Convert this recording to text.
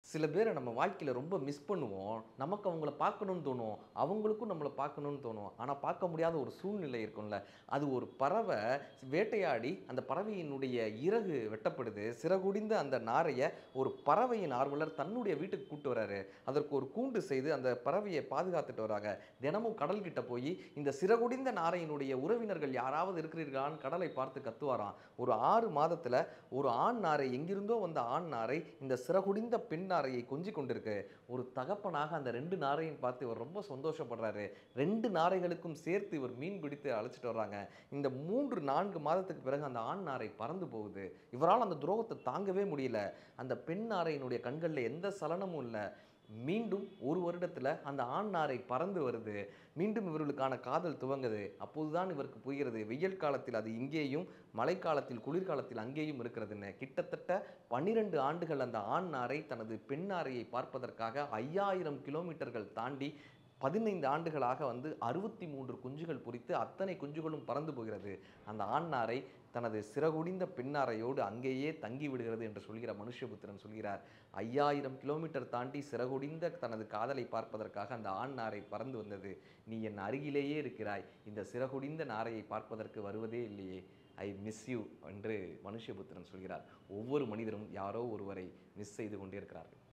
சில பேரை நம்ம வாழ்க்கையில் ரொம்ப மிஸ் பண்ணுவோம் நமக்கு அவங்கள பார்க்கணும்னு தோணும் அவங்களுக்கும் நம்மளை பார்க்கணும்னு தோணும் ஆனால் பார்க்க முடியாத ஒரு சூழ்நிலை இருக்கும்ல அது ஒரு பறவை வேட்டையாடி அந்த பறவையினுடைய இறகு வெட்டப்படுது சிறகுடிந்த அந்த நாரையை ஒரு பறவையின் ஆர்வலர் தன்னுடைய வீட்டுக்கு கூட்டு வராரு அதற்கு ஒரு கூண்டு செய்து அந்த பறவையை பாதுகாத்துட்டு வராங்க தினமும் கடல்கிட்ட போய் இந்த சிறகுடிந்த நாரையினுடைய உறவினர்கள் யாராவது இருக்கிறீர்களான்னு கடலை பார்த்து கத்துவாராம் ஒரு ஆறு மாதத்துல ஒரு ஆண் நாரை எங்கிருந்தோ வந்த ஆண் நாரை இந்த சிறகுடிந்த பெண் நாரையை கொஞ்சி கொண்டிருக்கு ஒரு தகப்பனாக அந்த ரெண்டு நாரையும் பார்த்து இவர் ரொம்ப சந்தோஷப்படுறாரு ரெண்டு நாரைகளுக்கும் சேர்த்து இவர் மீன் பிடித்து அழைச்சிட்டு வர்றாங்க இந்த மூன்று நான்கு மாதத்துக்கு பிறகு அந்த ஆண் நாரை பறந்து போகுது இவரால் அந்த துரோகத்தை தாங்கவே முடியல அந்த பெண் நாரையினுடைய கண்களில் எந்த சலனமும் இல்லை மீண்டும் ஒரு வருடத்தில் அந்த ஆண் நாரை பறந்து வருது மீண்டும் இவர்களுக்கான காதல் துவங்குது அப்போதுதான் இவருக்கு புரிகிறது வெயில் காலத்தில் அது இங்கேயும் மழைக்காலத்தில் குளிர்காலத்தில் அங்கேயும் இருக்கிறதுன்னு கிட்டத்தட்ட பன்னிரண்டு ஆண்டுகள் அந்த ஆண் நாரை தனது பெண் நாரையை பார்ப்பதற்காக ஐயாயிரம் கிலோமீட்டர்கள் தாண்டி பதினைந்து ஆண்டுகளாக வந்து அறுபத்தி மூன்று குஞ்சுகள் பொரித்து அத்தனை குஞ்சுகளும் பறந்து போகிறது அந்த ஆண் நாரை தனது சிறகுடிந்த பெண்ணாரையோடு அங்கேயே தங்கி விடுகிறது என்று சொல்கிற மனுஷபுத்திரன் சொல்கிறார் ஐயாயிரம் கிலோமீட்டர் தாண்டி சிறகுடிந்த தனது காதலை பார்ப்பதற்காக அந்த ஆண் நாரை பறந்து வந்தது நீ என் அருகிலேயே இருக்கிறாய் இந்த சிறகுடிந்த நாரையை பார்ப்பதற்கு வருவதே இல்லையே ஐ மிஸ் யூ என்று மனுஷபுத்திரன் சொல்கிறார் ஒவ்வொரு மனிதரும் யாரோ ஒருவரை மிஸ் செய்து கொண்டே இருக்கிறார்கள்